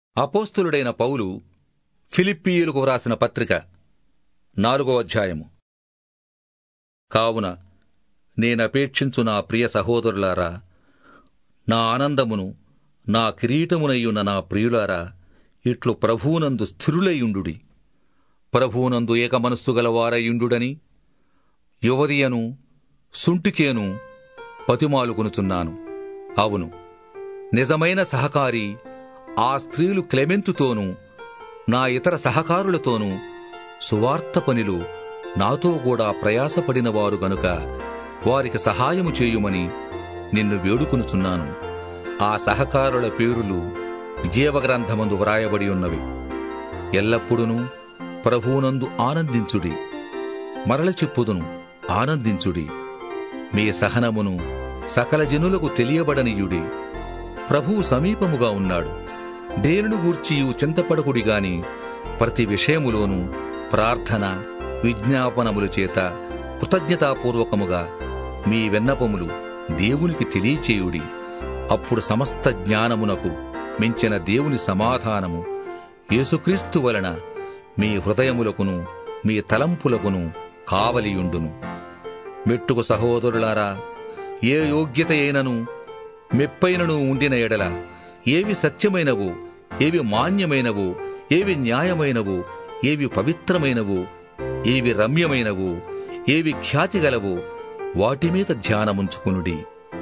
అపోస్తులుడైన పౌలు ఫిలిప్పీయులకు వ్రాసిన పత్రిక నాలుగో అధ్యాయము కావున నేనపేక్షించు నా ప్రియ సహోదరులారా నా ఆనందమును నా కిరీటమునయ్యున్న నా ప్రియులారా ఇట్లు ప్రభువునందు స్థిరులైయుండుడి ప్రభువునందు ఏక మనస్సు గలవారయుండుడని యువదియను సుంటికేను పతిమాలుకొనుచున్నాను అవును నిజమైన సహకారి ఆ స్త్రీలు క్లెమెంతుతోనూ నా ఇతర సహకారులతోనూ సువార్త పనిలో నాతో కూడా ప్రయాసపడిన వారు గనుక వారికి సహాయము చేయుమని నిన్ను వేడుకొనుచున్నాను ఆ సహకారుల పేరులు జీవగ్రంథమందు వ్రాయబడి ఉన్నవి ఎల్లప్పుడూ ప్రభువునందు ఆనందించుడి మరల చెప్పుదును ఆనందించుడి మీ సహనమును సకల జనులకు తెలియబడనీయుడి ప్రభువు సమీపముగా ఉన్నాడు దేనిని గూర్చియు చింతపడకుడి గాని ప్రతి విషయములోనూ ప్రార్థన విజ్ఞాపనముల చేత కృతజ్ఞతాపూర్వకముగా మీ విన్నపములు దేవునికి తెలియచేయుడి అప్పుడు సమస్త జ్ఞానమునకు మించిన దేవుని సమాధానము యేసుక్రీస్తు వలన మీ హృదయములకును మీ తలంపులకును కావలియుండును మెట్టుకు సహోదరులారా ఏ యోగ్యత అయినను మెప్పైనను ఉండిన ఎడల ఏవి సత్యమైనవో ఏవి మాన్యమైనవో ఏవి న్యాయమైనవో ఏవి పవిత్రమైనవో ఏవి రమ్యమైనవో ఏవి ఖ్యాతిగలవో వాటి మీద ధ్యానముంచుకునుడి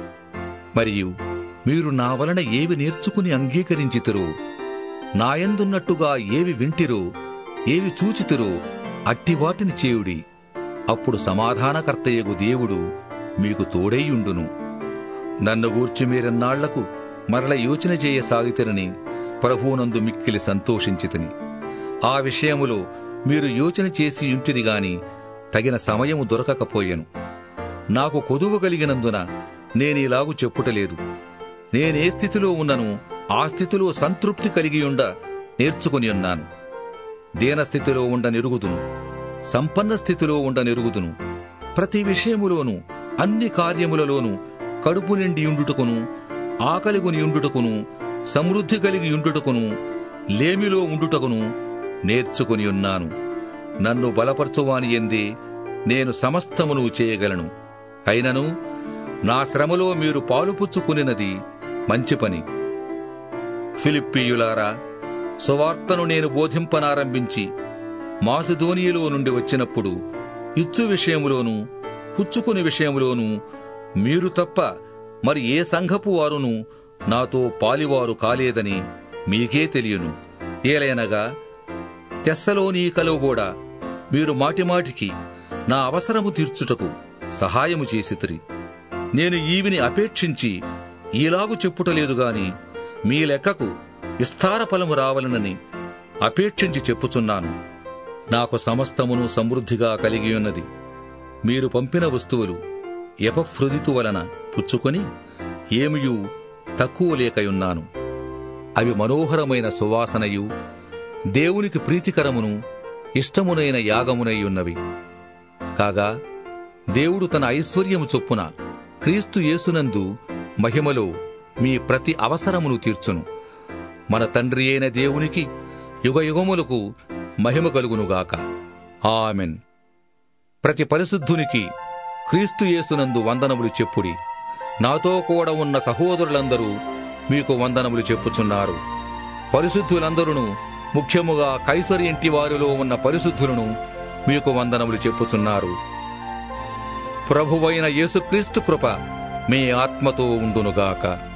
మరియు మీరు నా వలన ఏవి నేర్చుకుని అంగీకరించితిరో నాయందున్నట్టుగా ఏవి వింటిరో ఏవి చూచితిరో అట్టి వాటిని చేయుడి అప్పుడు సమాధానకర్తయగు దేవుడు మీకు తోడైయుండును నన్ను గూర్చి మీరెన్నాళ్లకు మరల యోచన చేయసాగితేనని ప్రభువునందు మిక్కిలి సంతోషించితిని ఆ విషయములో మీరు యోచన చేసి ఉంటిరి గాని తగిన సమయము దొరకకపోయెను నాకు కొదువు కలిగినందున నేనీలాగు చెప్పుటలేదు నేనే స్థితిలో ఉన్నను ఆ స్థితిలో సంతృప్తి కలిగియుండ నేర్చుకుని ఉన్నాను దీనస్థితిలో ఉండ నిరుగుదును సంపన్న స్థితిలో ఉండ నిరుగుదును ప్రతి విషయములోనూ అన్ని కార్యములలోనూ కడుపు నిండి ఉండుటకును ఆకలిగుని ఉండుటకును సమృద్ధి కలిగి ఉండుటకును లేమిలో ఉండుటకును నేర్చుకుని ఉన్నాను నన్ను బలపరచువాని ఎందే నేను సమస్తమును చేయగలను అయినను నా శ్రమలో మీరు పాలుపుచ్చుకునినది మంచి పని ఫిలిప్పీయులారా సువార్తను నేను బోధింపనారంభించి మాసిధోనియలో నుండి వచ్చినప్పుడు ఇచ్చు విషయములోనూ పుచ్చుకుని విషయములోనూ మీరు తప్ప మరి ఏ సంఘపు వారును నాతో పాలివారు కాలేదని మీకే తెలియను ఏలైనగా తెస్సలోనీకలో కూడా మీరు మాటిమాటికి నా అవసరము తీర్చుటకు సహాయము చేసితిరి నేను ఈవిని అపేక్షించి ఈలాగు చెప్పుటలేదు గాని మీ లెక్కకు విస్తార ఫలము రావలనని అపేక్షించి చెప్పుచున్నాను నాకు సమస్తమును సమృద్ధిగా కలిగి ఉన్నది మీరు పంపిన వస్తువులు ఎపఫ్రుదితు వలన పుచ్చుకొని ఏమియూ తక్కువ లేకయున్నాను అవి మనోహరమైన సువాసనయు దేవునికి ప్రీతికరమును ఇష్టమునైన యాగమునై ఉన్నవి కాగా దేవుడు తన ఐశ్వర్యము చొప్పున క్రీస్తు యేసునందు మహిమలో మీ ప్రతి అవసరమును తీర్చును మన తండ్రి అయిన దేవునికి యుగయుగములకు మహిమ కలుగునుగాక ఆమెన్ ప్రతి పరిశుద్ధునికి క్రీస్తు యేసునందు వందనములు చెప్పుడి నాతో కూడా ఉన్న సహోదరులందరూ మీకు వందనములు చెప్పుచున్నారు పరిశుద్ధులందరూ ముఖ్యముగా కైసరి ఇంటి వారిలో ఉన్న పరిశుద్ధులను మీకు వందనములు చెప్పుచున్నారు ప్రభువైన యేసుక్రీస్తు కృప మీ ఆత్మతో ఉండునుగాక